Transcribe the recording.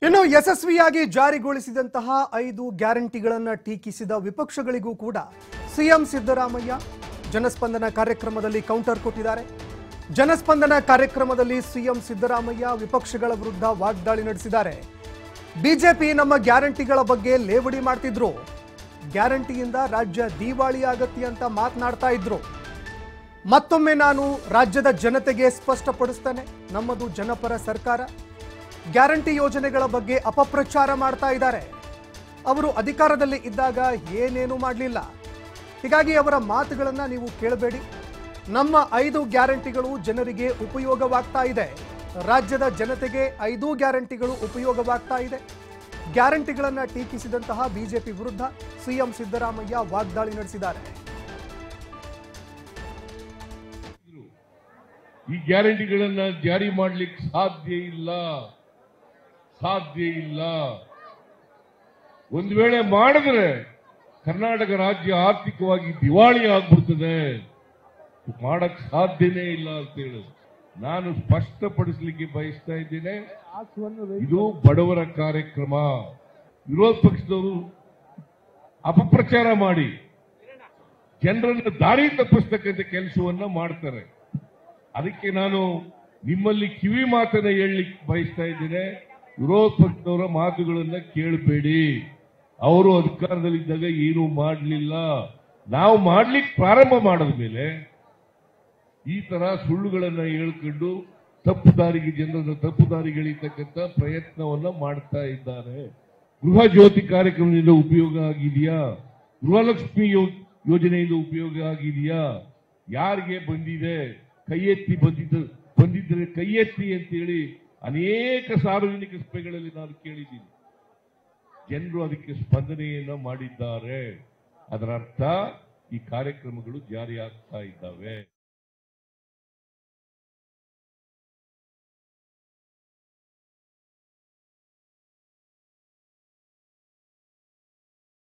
ಇನ್ನು ಯಶಸ್ವಿಯಾಗಿ ಜಾರಿಗೊಳಿಸಿದಂತಹ ಐದು ಗ್ಯಾರಂಟಿಗಳನ್ನ ಟೀಕಿಸಿದ ವಿಪಕ್ಷಗಳಿಗೂ ಕೂಡ ಸಿಎಂ ಸಿದ್ದರಾಮಯ್ಯ ಜನಸ್ಪಂದನ ಕಾರ್ಯಕ್ರಮದಲ್ಲಿ ಕೌಂಟರ್ ಕೊಟ್ಟಿದ್ದಾರೆ ಜನಸ್ಪಂದನ ಕಾರ್ಯಕ್ರಮದಲ್ಲಿ ಸಿಎಂ ಸಿದ್ದರಾಮಯ್ಯ ವಿಪಕ್ಷಗಳ ವಿರುದ್ಧ ವಾಗ್ದಾಳಿ ನಡೆಸಿದ್ದಾರೆ ಬಿಜೆಪಿ ನಮ್ಮ ಗ್ಯಾರಂಟಿಗಳ ಬಗ್ಗೆ ಲೇವಡಿ ಮಾಡ್ತಿದ್ರು ಗ್ಯಾರಂಟಿಯಿಂದ ರಾಜ್ಯ ದಿವಾಳಿ ಆಗತ್ತೆ ಅಂತ ಮಾತನಾಡ್ತಾ ಇದ್ರು ಮತ್ತೊಮ್ಮೆ ನಾನು ರಾಜ್ಯದ ಜನತೆಗೆ ಸ್ಪಷ್ಟಪಡಿಸ್ತೇನೆ ನಮ್ಮದು ಜನಪರ ಸರ್ಕಾರ ಗ್ಯಾರಂಟಿ ಯೋಜನೆಗಳ ಬಗ್ಗೆ ಅಪಪ್ರಚಾರ ಮಾಡ್ತಾ ಇದ್ದಾರೆ ಅವರು ಅಧಿಕಾರದಲ್ಲಿ ಇದ್ದಾಗ ಏನೇನೂ ಮಾಡಲಿಲ್ಲ ಹೀಗಾಗಿ ಅವರ ಮಾತುಗಳನ್ನು ನೀವು ಕೇಳಬೇಡಿ ನಮ್ಮ ಐದು ಗ್ಯಾರಂಟಿಗಳು ಜನರಿಗೆ ಉಪಯೋಗವಾಗ್ತಾ ಇದೆ ರಾಜ್ಯದ ಜನತೆಗೆ ಐದು ಗ್ಯಾರಂಟಿಗಳು ಉಪಯೋಗವಾಗ್ತಾ ಇದೆ ಗ್ಯಾರಂಟಿಗಳನ್ನು ಟೀಕಿಸಿದಂತಹ ಬಿಜೆಪಿ ವಿರುದ್ಧ ಸಿಎಂ ಸಿದ್ದರಾಮಯ್ಯ ವಾಗ್ದಾಳಿ ನಡೆಸಿದ್ದಾರೆ ಈ ಗ್ಯಾರಂಟಿಗಳನ್ನ ಜಾರಿ ಮಾಡ್ಲಿಕ್ಕೆ ಸಾಧ್ಯ ಇಲ್ಲ ಸಾಧ್ಯ ಇಲ್ಲ ಒಂದು ವೇಳೆ ಮಾಡಿದ್ರೆ ಕರ್ನಾಟಕ ರಾಜ್ಯ ಆರ್ಥಿಕವಾಗಿ ದಿವಾಳಿ ಆಗ್ಬಿಡ್ತದೆ ಮಾಡಕ್ ಸಾಧ್ಯನೇ ಇಲ್ಲ ಅಂತ ಹೇಳಿ ನಾನು ಸ್ಪಷ್ಟಪಡಿಸಲಿಕ್ಕೆ ಬಯಸ್ತಾ ಇದ್ದೇನೆ ಇದು ಬಡವರ ಕಾರ್ಯಕ್ರಮ ವಿರೋಧ ಪಕ್ಷದವರು ಅಪಪ್ರಚಾರ ಮಾಡಿ ಜನರನ್ನು ದಾರಿ ತಪ್ಪಿಸ್ತಕ್ಕಂಥ ಕೆಲಸವನ್ನ ಮಾಡ್ತಾರೆ ಅದಕ್ಕೆ ನಾನು ನಿಮ್ಮಲ್ಲಿ ಕಿವಿ ಮಾತನ್ನ ಹೇಳಲಿಕ್ಕೆ ಬಯಸ್ತಾ ಇದ್ದೇನೆ ವಿರೋಧ ಪಕ್ಷದವರ ಮಾತುಗಳನ್ನ ಕೇಳಬೇಡಿ ಅವರು ಅಧಿಕಾರದಲ್ಲಿದ್ದಾಗ ಏನು ಮಾಡಲಿಲ್ಲ ನಾವು ಮಾಡ್ಲಿಕ್ಕೆ ಪ್ರಾರಂಭ ಮಾಡಿದ ಮೇಲೆ ಈ ತರ ಸುಳ್ಳುಗಳನ್ನ ಹೇಳ್ಕೊಂಡು ತಪ್ಪು ದಾರಿಗೆ ಜನರನ್ನು ತಪ್ಪು ದಾರಿಗೆ ಎಳೀತಕ್ಕಂಥ ಪ್ರಯತ್ನವನ್ನ ಮಾಡ್ತಾ ಇದ್ದಾರೆ ಗೃಹ ಜ್ಯೋತಿ ಕಾರ್ಯಕ್ರಮದಿಂದ ಉಪಯೋಗ ಆಗಿದೆಯಾ ಗೃಹಲಕ್ಷ್ಮಿ ಯೋ- ಯೋಜನೆಯಿಂದ ಉಪಯೋಗ ಆಗಿದೆಯಾ ಯಾರಿಗೆ ಬಂದಿದೆ ಕೈ ಎತ್ತಿ ಬಂದಿದ್ದ ಬಂದಿದ್ರೆ ಕೈ ಎತ್ತಿ ಅಂತೇಳಿ ಅನೇಕ ಸಾರ್ವಜನಿಕ ಸಭೆಗಳಲ್ಲಿ ನಾನು ಕೇಳಿದ್ದೀನಿ ಜನರು ಅದಕ್ಕೆ ಸ್ಪಂದನೆಯನ್ನ ಮಾಡಿದ್ದಾರೆ ಅದರ ಅರ್ಥ ಈ ಕಾರ್ಯಕ್ರಮಗಳು ಜಾರಿ ಆಗ್ತಾ ಇದ್ದಾವೆ